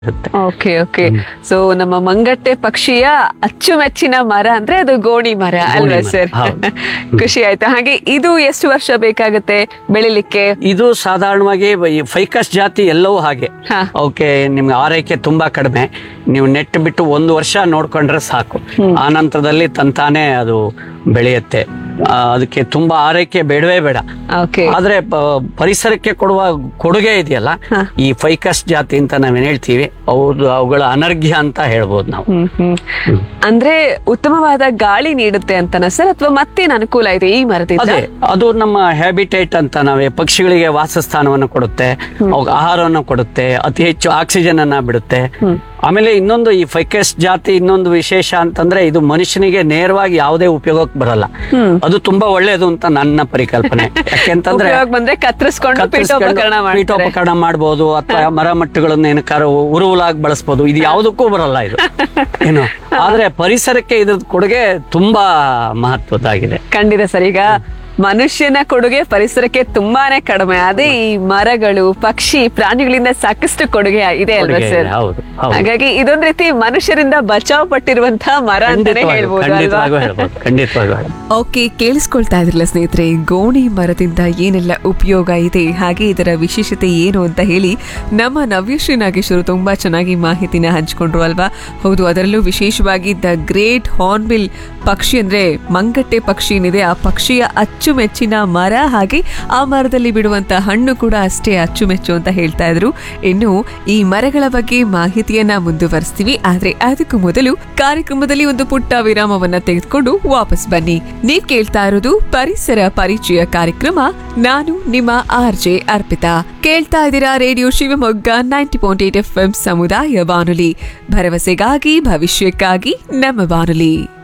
ಇರುತ್ತೆ okay okay so ನಮ್ಮ ಮಂಗಟ್ಟೆ ಪಕ್ಷಿಯ ಅಚ್ಚುಮೆಚ್ಚಿನ ಮರ ಅಂದ್ರೆ ಅದು ಗೋಣಿ ಮರ ಅಲ್ವಾ ಮರ, ಸರ್ ಹೌದು. ಖುಷಿ ಆಯ್ತು ಹಾಗೆ ಇದು ಎಷ್ಟು ವರ್ಷ ಬೇಕಾಗುತ್ತೆ ಬೆಳಿಲಿಕ್ಕೆ ಇದು ಸಾಧಾರಣವಾಗಿ ಈ ಫೈಕಸ್ ಜಾತಿ ಎಲ್ಲವೂ ಹಾಗೆ ಹಾ. ಓಕೆ ನಿಮ್ಗೆ ಆರೈಕೆ ತುಂಬಾ ಕಡಿಮೆ ನೀವು ನೆಟ್ ಬಿಟ್ಟು ಒಂದು ವರ್ಷ ನೋಡ್ಕೊಂಡ್ರೆ ಸಾಕು ಆ ನಂತರದಲ್ಲಿ ತಂತಾನೆ ಅದು ಬೆಳೆಯುತ್ತೆ ಆ, ಅದಕ್ಕೆ ತುಂಬಾ ಆರೈಕೆ ಬೇಡವೇ ಬೇಡ ಓಕೆ ಆದ್ರೆ ಪ- ಪರಿಸರಕ್ಕೆ ಕೊಡುವ ಕೊಡುಗೆ ಇದೆಯಲ್ಲ ಹಾ. ಈ ಫೈಕಸ್ ಜಾತಿ ಅಂತ ನಾವೇನ್ ಹೇಳ್ತೀವಿ ಅವ್ರು ಅವುಗಳ ಅನರ್ಘ್ಯ ಅಂತ ಹೇಳ್ಬೋದು ನಾವು ಹ್ಮ್ ಹ್ಮ್ ಅಂದ್ರೆ ಉತ್ತಮವಾದ ಗಾಳಿ ನೀಡುತ್ತೆ ಅಂತನ ಸರ್ ಅಥವಾ ಮತ್ತೇನ್ ಅನುಕೂಲ ಇದೆ ಈ ಮರದಿಂದ ಅದೇ ಅದು ನಮ್ಮ ಹ್ಯಾಬಿಟೇಟ್ ಅಂತ ನಾವೇ ಪಕ್ಷಿಗಳಿಗೆ ವಾಸಸ್ಥಾನವನ್ನು ಕೊಡುತ್ತೆ ಅವಾಗ ಆಹಾರವನ್ನು ಕೊಡುತ್ತೆ ಅತಿ ಹೆಚ್ಚು ಆಕ್ಸಿಜನ್ ಅನ್ನ ಬಿಡುತ್ತೆ ಆಮೇಲೆ ಇನ್ನೊಂದು ಈ ಫೈಕಸ್ ಜಾತಿ ಇನ್ನೊಂದು ವಿಶೇಷ ಅಂತಂದ್ರೆ ಇದು ಮನುಷ್ಯನಿಗೆ ನೇರವಾಗಿ ಯಾವುದೇ ಉಪಯೋಗಕ್ಕೆ ಬರಲ್ಲ ಅದು ತುಂಬಾ ಒಳ್ಳೇದು ಅಂತ ನನ್ನ ಪರಿಕಲ್ಪನೆ ಯಾಕೆಂತಂದ್ರೆ ಉಪಯೋಗ ಬಂದ್ರೆ ಕತ್ತರಿಸ್ಕೊಂಡು ಪೀಠೋಪಕರಣ ಮಾಡ್ತಾರೆ ಪೀಠೋಪಕರಣ ಮಾಡಬಹುದು ಅಥವಾ ಮರಮಟ್ಟುಗಳನ್ನ ಏನಕ್ಕಾರ ಉರುವುಲಾಗಿ ಬಳಸಬಹುದು ಇದು ಯಾವುದಕ್ಕೂ ಬರಲ್ಲ ಇದು ಏನು ಆದ್ರೆ ಪರಿಸರಕ್ಕೆ ಇದ್ರದ್ದು ಕೊಡುಗೆ ತುಂಬಾ ಮಹತ್ವದ್ದಾಗಿದೆ ಖಂಡಿತ ಸರ್ ಈಗ ಮನುಷ್ಯನ ಕೊಡುಗೆ ಪರಿಸರಕ್ಕೆ ತುಂಬಾನೇ ಕಡಿಮೆ ಅದೇ ಈ ಮರಗಳು ಪಕ್ಷಿ ಪ್ರಾಣಿಗಳಿಂದ ಸಾಕಷ್ಟು ಕೊಡುಗೆ ಇದೆ ಅಲ್ವಾ ಕೊಡುಗೆ ಸರ್ ಇದೆ, ಹೌದು, ಹೌದು. ಹಾಗಾಗಿ ಇದೊಂದ್ ರೀತಿ ಮನುಷ್ಯರಿಂದ ಬಚಾವ್ ಪಟ್ಟಿರುವಂತಹ ಮರ ಅಂತಾನೆ ಖಂಡಿತವಾಗೂ ಹೇಳ್ಬೋದು ಖಂಡಿತವಾಗೂ ಅಲ್ವಾ ಹೇಳ್ಬೋದು ಖಂಡಿತವಾಗೂ ಹೇಳ್ಬೋದು. ಓಕೆ ಕೇಳಿಸ್ಕೊಳ್ತಾ ಇದ್ರಲ್ಲ ಸ್ನೇಹಿತರೆ ಗೋಣಿ ಮರದಿಂದ ಏನೆಲ್ಲ ಉಪಯೋಗ ಇದೆ ಹಾಗೆ ಇದರ ವಿಶೇಷತೆ ಏನು ಅಂತ ಹೇಳಿ ನಮ್ಮ ನವ್ಯಶ್ರೀ ನಾಗೇಶ್ವರು ತುಂಬಾ ಚೆನ್ನಾಗಿ ಮಾಹಿತಿನ ಹಂಚ್ಕೊಂಡ್ರು ಅಲ್ವಾ ಹೌದು ಅದರಲ್ಲೂ ವಿಶೇಷವಾಗಿ ದ ಗ್ರೇಟ್ ಹಾರ್ನ್ಬಿಲ್ ಪಕ್ಷಿ ಅಂದ್ರೆ ಮಂಗಟ್ಟೆ ಪಕ್ಷಿ ಏನಿದೆ ಆ ಪಕ್ಷಿಯ ಅಚ್ಚುಮೆಚ್ಚಿನ ಮರ ಹಾಗೆ ಆ ಮರದಲ್ಲಿ ಬಿಡುವಂತ ಹಣ್ಣು ಕೂಡ ಅಷ್ಟೇ ಅಚ್ಚುಮೆಚ್ಚು ಅಂತ ಹೇಳ್ತಾ ಇದ್ರು ಇನ್ನು ಈ ಮರಗಳ ಬಗ್ಗೆ ಮಾಹಿತಿಯನ್ನ ಮುಂದುವರಿಸ್ತೀವಿ ಆದ್ರೆ ಅದಕ್ಕೂ ಮೊದಲು ಕಾರ್ಯಕ್ರಮದಲ್ಲಿ ಒಂದು ಪುಟ್ಟ ವಿರಾಮವನ್ನ ತೆಗೆದುಕೊಂಡು ವಾಪಸ್ ಬನ್ನಿ ನೀವ್ ಕೇಳ್ತಾ ಇರೋದು ಪರಿಸರ ಪರಿಚಯ ಕಾರ್ಯಕ್ರಮ ನಾನು ನಿಮ್ಮ ಆರ್ ಜೆ ಅರ್ಪಿತಾ ಕೇಳ್ತಾ ಇದ್ದೀರಾ radio Shivamogga ninety point eight F ಸಮುದಾಯ ಬಾನುಲಿ ಭರವಸೆಗಾಗಿ ಭವಿಷ್ಯಕ್ಕಾಗಿ ನಮ್ಮ ಬಾನುಲಿ